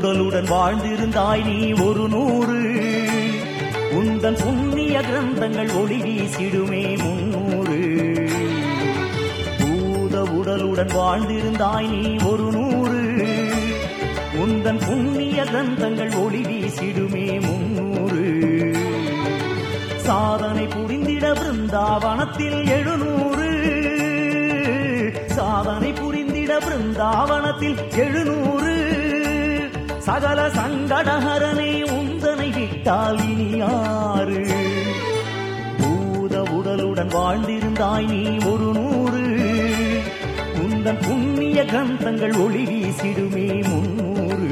உடலுடன் வாழ்ந்திருந்தாய் நீ ஒரு நூறு உந்தன் புண்ணிய கிரந்தங்கள் ஒளி வீசிடுமே முன்னூறு பூத உடலுடன் வாழ்ந்திருந்தாய் நீ ஒரு நூறு உந்தன் புண்ணிய கிரந்தங்கள் ஒளி வீசிடுமே முன்னூறு சாதனை புரிந்திட பிருந்தாவனத்தில் எழுநூறு சாதனை புரிந்திட பிருந்தாவனத்தில் எழுநூறு சகல சங்கடஹரனே உந்தனை விட்டால் இனி யாரு பூத உடலுடன் வாழ்ந்திருந்தாய் நீ ஒரு நூறு உந்தன் புண்ணிய கிரந்தங்கள் ஒளி வீசிடுமே முன்னூறு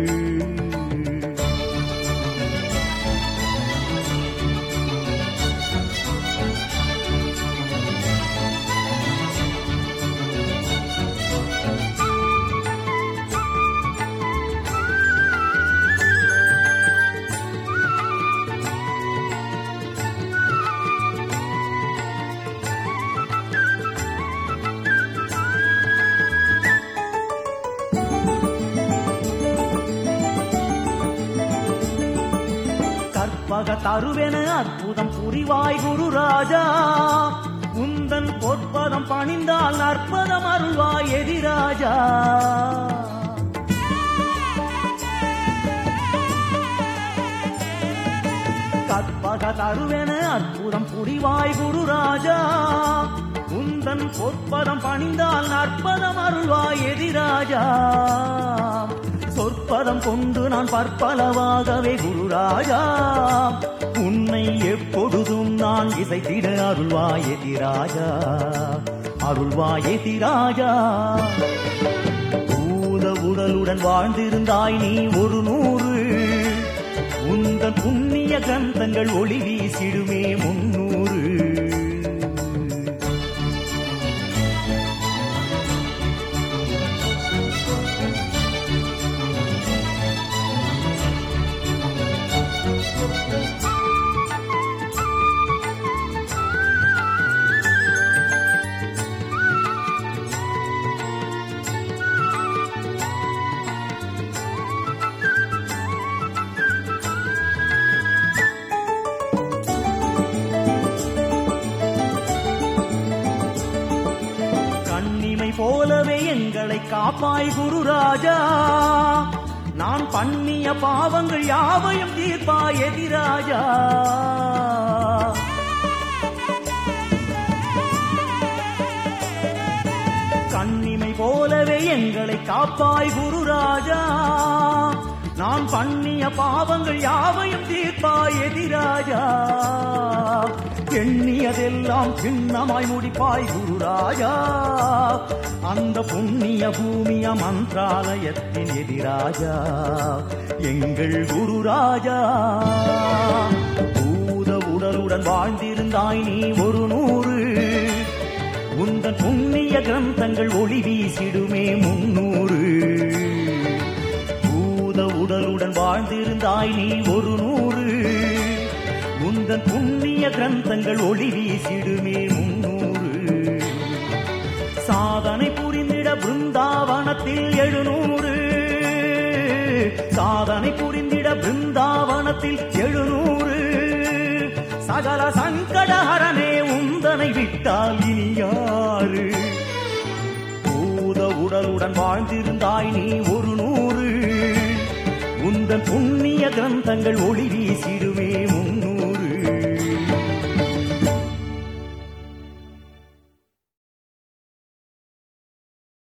கற்பக தருவென அற்புதம் புரிவாய் குரு ராஜா உந்தன் பொற்பதம் பணிந்தால் நற்பதம் அருள்வாய் எதிராஜா கற்பக தருவென அற்புதம் புரிவாய் குரு ராஜா உந்தன் பொற்பதம் பணிந்தால் நற்பதம் அருள்வாய் எதிராஜா சொற்பதம் கொண்டு நான் பற்பலவாகவே குருராஜா உன்னை எப்பொழுதும் நான் இசைத்திட அருள்வாய் எதிராஜா அருள்வாய் எதிராஜா பூத உடலுடன் வாழ்ந்திருந்தாய் நீ ஒரு நூறு உந்தன் புண்ணிய கிரந்தங்கள் ஒளி வீசிடுமே முன்னூறு கண்ணிமை போலவே எங்களை காப்பாய் குருராஜா நான் பண்ணிய பாவங்கள் யாவையும் தீர்ப்பாய் எதிராஜா கண்ணிமை போலவே எங்களை காப்பாய் குருராஜா நான் பண்ணிய பாவங்கள் யாவையும் தீர்ப்பாய் எதிராஜா எண்ணியதெல்லாம் சின்னமாய் முடிப்பாய் குருராஜா அந்த புண்ணிய பூமிய மந்திராலயத்தின் எதிராஜா எங்கள் குருராஜா பூத உடலுடன் வாழ்ந்திருந்தாய் நீ ஒரு நூறு உந்தன் புண்ணிய கிரந்தங்கள் ஒளி வீசிடுமே முன்னூறு பூத உடலுடன் வாழ்ந்திருந்தாய் நீ ஒரு நூறு உந்தன் புண்ணிய கிரந்தங்கள் ஒளி வீசிடுமே முன்னூறு சாதனை புரிந்திட பிருந்தாவனத்தில் எழுநூறு சாதனை புரிந்திட பிருந்தாவனத்தில் எழுநூறு சகல சங்கடஹரனே உந்தனை விட்டால் இனி யாரு பூத உடலுடன் வாழ்ந்திருந்தாய் நீ ஒரு நூறு உந்தன் புண்ணிய கிரந்தங்கள் ஒளி வீசிடுமே